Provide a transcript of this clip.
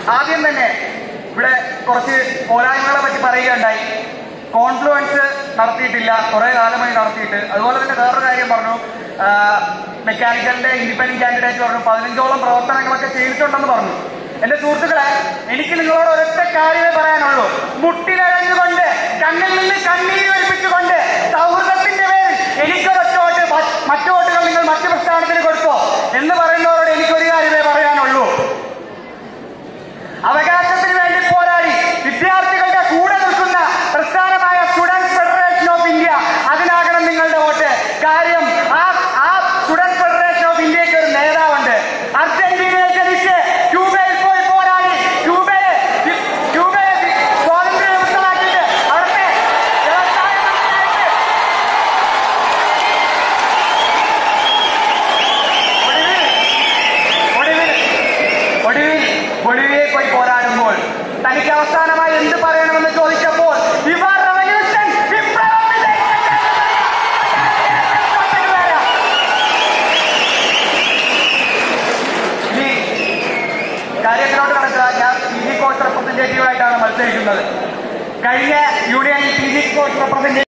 ആദ്യം തന്നെ ഇവിടെ കുറച്ച് പോരായ്മകളെ പറ്റി പറയുകയുണ്ടായി കോൺഫ്ലുവൻസ് നടത്തിയിട്ടില്ല കുറെ കാലമായി നടത്തിയിട്ട് അതുപോലെ തന്നെ വേറൊരു കാര്യം പറഞ്ഞു ആ, മെക്കാനിക്കലിന്റെ ഇൻഡിപെൻഡന്റ് കാൻഡിഡേറ്റ് പറഞ്ഞു പതിനഞ്ചോളം പ്രവർത്തനങ്ങളൊക്കെ ചെയ്തിട്ടുണ്ടെന്ന് പറഞ്ഞു എന്റെ സുഹൃത്തുക്കളെ എനിക്ക് നിങ്ങളോട് ഒരൊറ്റ കാര്യമേ പറയാനുള്ളൂ മുട്ടിലഴഞ്ഞുകൊണ്ട് കണ്ണിൽ നിന്ന് കണ്ണീര് ഒലിപ്പിച്ചുകൊണ്ട് സൗഹൃദത്തിന്റെ പേരിൽ എനിക്കൊരൊറ്റ വോട്ട് മ- മറ്റു വോട്ടുകൾ നിങ്ങൾ മറ്റു പ്രസ്ഥാനത്തിന് കൊടുത്തോ എന്ന് പറയുന്നവരോട് എനിക്കൊരു കാര്യമേ പറയാനുള്ളൂ അവകാശത്തിന് വേണ്ടി പോരാടി വിദ്യാർത്ഥികളുടെ കൂടെ നിൽക്കുന്ന പ്രസ്ഥാനമായ സ്റ്റുഡൻസ് ഫെഡറേഷൻ ഓഫ് ഇന്ത്യ അതിനാകണം നിങ്ങളുടെ വോട്ട് കാര്യം ആ ആ സ്റ്റുഡൻസ് ഫെഡറേഷൻ ഓഫ് ഇന്ത്യക്ക് ഒരു നേതാവുണ്ട് അർജന്റീനയെ ജനിച്ച് ക്യൂബയിൽ പോയി പോരാടി ക്യൂബയെ ക്യൂബയെ സ്വാതന്ത്ര്യമുക്തമാക്കിയിട്ട് അവിടുത്തെ വ്യവസായ മന്ത്രിയായിട്ട് ഒടുവിൽ ഒടുവിൽ ബൊളിവിയെ പോയി പോരാടുമ്പോൾ തനിക്ക് അവസാനമായി എന്ത് പറയണമെന്ന് ചോദിച്ചപ്പോൾ ഇവർ റവല്യൂഷൻ വിപ്ലവം വിജയിക്കട്ടെ എന്ന് പറയാം. ഇനി കാര്യത്തിലോട്ട് നടക്കുക ഞാൻ പി ജി കോഴ്സ് റെപ്രസെന്റേറ്റീവായിട്ടാണ് മത്സരിക്കുന്നത് കഴിഞ്ഞ union P G course representative